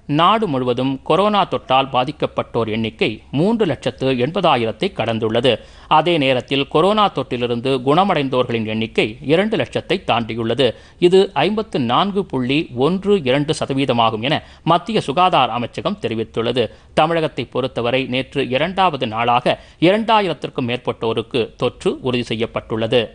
நாடு முழுவதும் கொரோனா தொற்றால் பாதிக்கப்பட்டோர் எண்ணிக்கை மூன்று லட்சத்து எண்பதாயிரத்தை கடந்துள்ளது அதே நேரத்தில் கொரோனா தொற்றிலிருந்து குணமடைந்தோர்களின் எண்ணிக்கை இரண்டு லட்சத்தை தாண்டியுள்ளது இது ஐம்பத்து நான்கு புள்ளி ஒன்று இரண்டு சதவீதமாகும் என மத்திய சுகாதார அமைச்சகம் தெரிவித்துள்ளது தமிழகத்தை பொறுத்தவரை நேற்று இரண்டாவது நாளாக இரண்டாயிரத்திற்கும் மேற்பட்டோருக்கு தொற்று உறுதி செய்யப்பட்டுள்ளது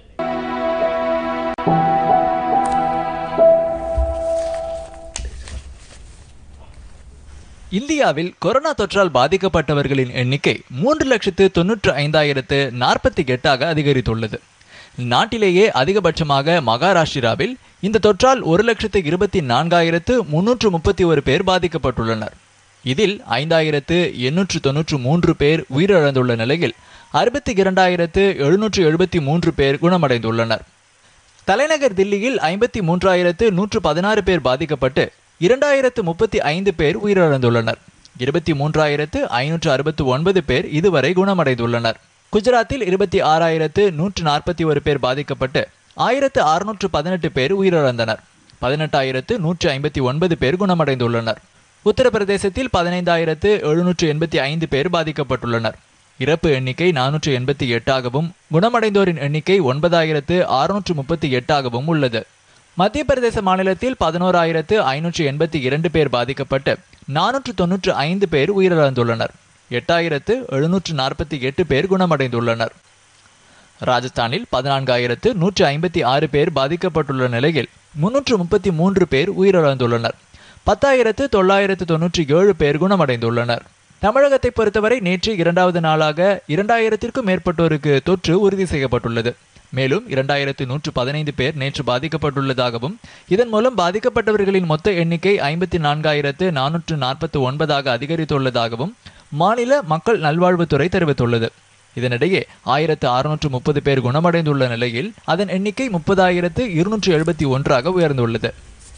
இந்தியாவில் கொரோனா தொற்றால் பாதிக்கப்பட்டவர்களின் எண்ணிக்கை மூன்று லட்சத்து தொன்னூற்று ஐந்தாயிரத்து நாற்பத்தி எட்டாக அதிகரித்துள்ளது நாட்டிலேயே அதிகபட்சமாக மகாராஷ்டிராவில் இந்த தொற்றால் ஒரு லட்சத்து இருபத்தி நான்காயிரத்து முன்னூற்று முப்பத்தி ஒரு பேர் பாதிக்கப்பட்டுள்ளனர் இதில் ஐந்தாயிரத்து எண்ணூற்று தொன்னூற்று மூன்று பேர் உயிரிழந்துள்ள நிலையில் அறுபத்தி இரண்டாயிரத்து எழுநூற்று எழுபத்தி மூன்று பேர் குணமடைந்துள்ளனர் தலைநகர் தில்லியில் ஐம்பத்தி மூன்றாயிரத்து நூற்று பதினாறு பேர் பாதிக்கப்பட்டு இரண்டாயிரத்து முப்பத்தி ஐந்து பேர் உயிரிழந்துள்ளனர் இருபத்தி மூன்றாயிரத்து ஐநூற்று அறுபத்து ஒன்பது பேர் இதுவரை குணமடைந்துள்ளனர் குஜராத்தில் இருபத்தி ஆறாயிரத்து நூற்று நாற்பத்தி ஒரு பேர் பாதிக்கப்பட்டு ஆயிரத்து அறுநூற்று பதினெட்டு பேர் உயிரிழந்தனர் பதினெட்டாயிரத்து நூற்று ஐம்பத்தி ஒன்பது பேர் குணமடைந்துள்ளனர் உத்தரப்பிரதேசத்தில் பதினைந்தாயிரத்து எழுநூற்று எண்பத்தி ஐந்து பேர் பாதிக்கப்பட்டுள்ளனர் இறப்பு எண்ணிக்கை நானூற்று எண்பத்தி எட்டாகவும் குணமடைந்தோரின் எண்ணிக்கை ஒன்பதாயிரத்து அறுநூற்று முப்பத்தி எட்டாகவும் உள்ளது மத்திய பிரதேச மாநிலத்தில் பதினோராயிரத்து ஐநூற்று எண்பத்தி இரண்டு பேர் பாதிக்கப்பட்டு நானூற்று தொன்னூற்று ஐந்து பேர் உயிரிழந்துள்ளனர் எட்டாயிரத்து எழுநூற்று நாற்பத்தி எட்டு பேர் குணமடைந்துள்ளனர் ராஜஸ்தானில் பதினான்காயிரத்து நூற்று ஐம்பத்தி ஆறு பேர் பாதிக்கப்பட்டுள்ள நிலையில் முன்னூற்று முப்பத்தி மூன்று பேர் உயிரிழந்துள்ளனர் பத்தாயிரத்து தொள்ளாயிரத்து தொன்னூற்றி ஏழு பேர் குணமடைந்துள்ளனர் தமிழகத்தை பொறுத்தவரை நேற்று இரண்டாவது நாளாக இரண்டாயிரத்திற்கும் மேற்பட்டோருக்கு தொற்று உறுதி செய்யப்பட்டுள்ளது மேலும் இரண்டாயிரத்து நூற்று பதினைந்து பேர் நேற்று பாதிக்கப்பட்டுள்ளதாகவும் இதன் மூலம் பாதிக்கப்பட்டவர்களின் மொத்த எண்ணிக்கை ஐம்பத்தி நான்காயிரத்து நானூற்று நாற்பத்தி ஒன்பதாக அதிகரித்துள்ளதாகவும் மாநில மக்கள் நல்வாழ்வுத்துறை தெரிவித்துள்ளது இதனிடையே ஆயிரத்து அறுநூற்று முப்பது பேர் குணமடைந்துள்ள நிலையில் அதன் எண்ணிக்கை முப்பதாயிரத்து இருநூற்று எழுபத்தி ஒன்றாக உயர்ந்துள்ளது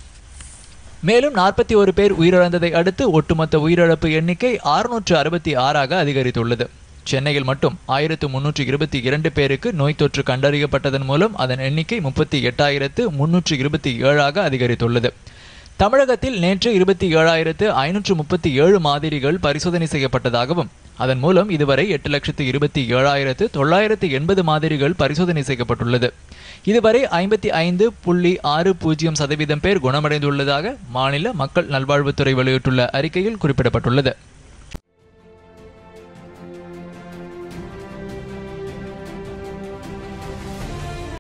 மேலும் நாற்பத்தி ஒரு பேர் உயிரிழந்ததை அடுத்து ஒட்டுமொத்த உயிரிழப்பு எண்ணிக்கை அறுநூற்று அறுபத்தி ஆறாக அதிகரித்துள்ளது சென்னையில் மட்டும் ஆயிரத்து முன்னூற்று இருபத்தி இரண்டு பேருக்கு நோய் தொற்று கண்டறியப்பட்டதன் மூலம் அதன் எண்ணிக்கை முப்பத்தி எட்டாயிரத்து முன்னூற்று இருபத்தி ஏழாக அதிகரித்துள்ளது தமிழகத்தில் நேற்று இருபத்தி ஏழாயிரத்து ஐநூற்று முப்பத்தி ஏழு மாதிரிகள் பரிசோதனை செய்யப்பட்டதாகவும் அதன் மூலம் இதுவரை எட்டு லட்சத்து இருபத்தி ஏழாயிரத்து தொள்ளாயிரத்து எண்பது மாதிரிகள் பரிசோதனை செய்யப்பட்டுள்ளது இதுவரை ஐம்பத்தி ஐந்து புள்ளி ஆறு பூஜ்ஜியம் சதவீதம் பேர் குணமடைந்துள்ளதாக மாநில மக்கள் நல்வாழ்வுத்துறை வெளியிட்டுள்ள அறிக்கையில் குறிப்பிடப்பட்டுள்ளது